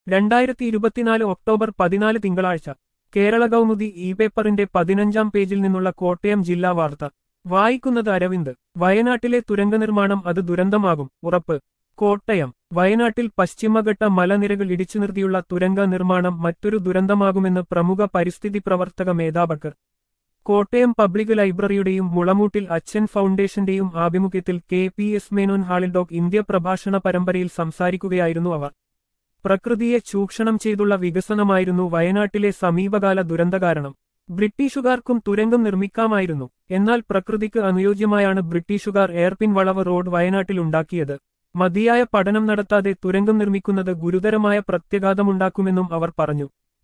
രണ്ടായിരത്തി ഇരുപത്തിനാല് ഒക്ടോബർ പതിനാല് തിങ്കളാഴ്ച കേരള കൗമുദി ഇ പേപ്പറിന്റെ പതിനഞ്ചാം പേജിൽ നിന്നുള്ള കോട്ടയം ജില്ലാ വാർത്ത വായിക്കുന്നത് അരവിന്ദ് വയനാട്ടിലെ തുരങ്ക നിർമ്മാണം അത് ദുരന്തമാകും ഉറപ്പ് കോട്ടയം വയനാട്ടിൽ പശ്ചിമഘട്ട മലനിരകൾ ഇടിച്ചു നിർത്തിയുള്ള തുരങ്ക നിർമ്മാണം മറ്റൊരു ദുരന്തമാകുമെന്ന് പ്രമുഖ പരിസ്ഥിതി പ്രവർത്തക മേധാബക്കർ കോട്ടയം പബ്ലിക് ലൈബ്രറിയുടെയും മുളമൂട്ടിൽ അച്ഛൻ ഫൗണ്ടേഷന്റെയും ആഭിമുഖ്യത്തിൽ കെ പി എസ് മേനോൻ ഹാളിൽ ഡോക് ഇന്ത്യ പ്രഭാഷണ പരമ്പരയിൽ സംസാരിക്കുകയായിരുന്നു അവർ പ്രകൃതിയെ ചൂഷണം ചെയ്തുള്ള വികസനമായിരുന്നു വയനാട്ടിലെ സമീപകാല ദുരന്ത കാരണം ബ്രിട്ടീഷുകാർക്കും തുരങ്കം നിർമ്മിക്കാമായിരുന്നു എന്നാൽ പ്രകൃതിക്ക് അനുയോജ്യമായാണ് ബ്രിട്ടീഷുകാർ എയർപിൻ വളവ് റോഡ് വയനാട്ടിൽ ഉണ്ടാക്കിയത് മതിയായ പഠനം നടത്താതെ തുരങ്കം നിർമ്മിക്കുന്നത് ഗുരുതരമായ പ്രത്യാഘാതമുണ്ടാക്കുമെന്നും അവർ പറഞ്ഞു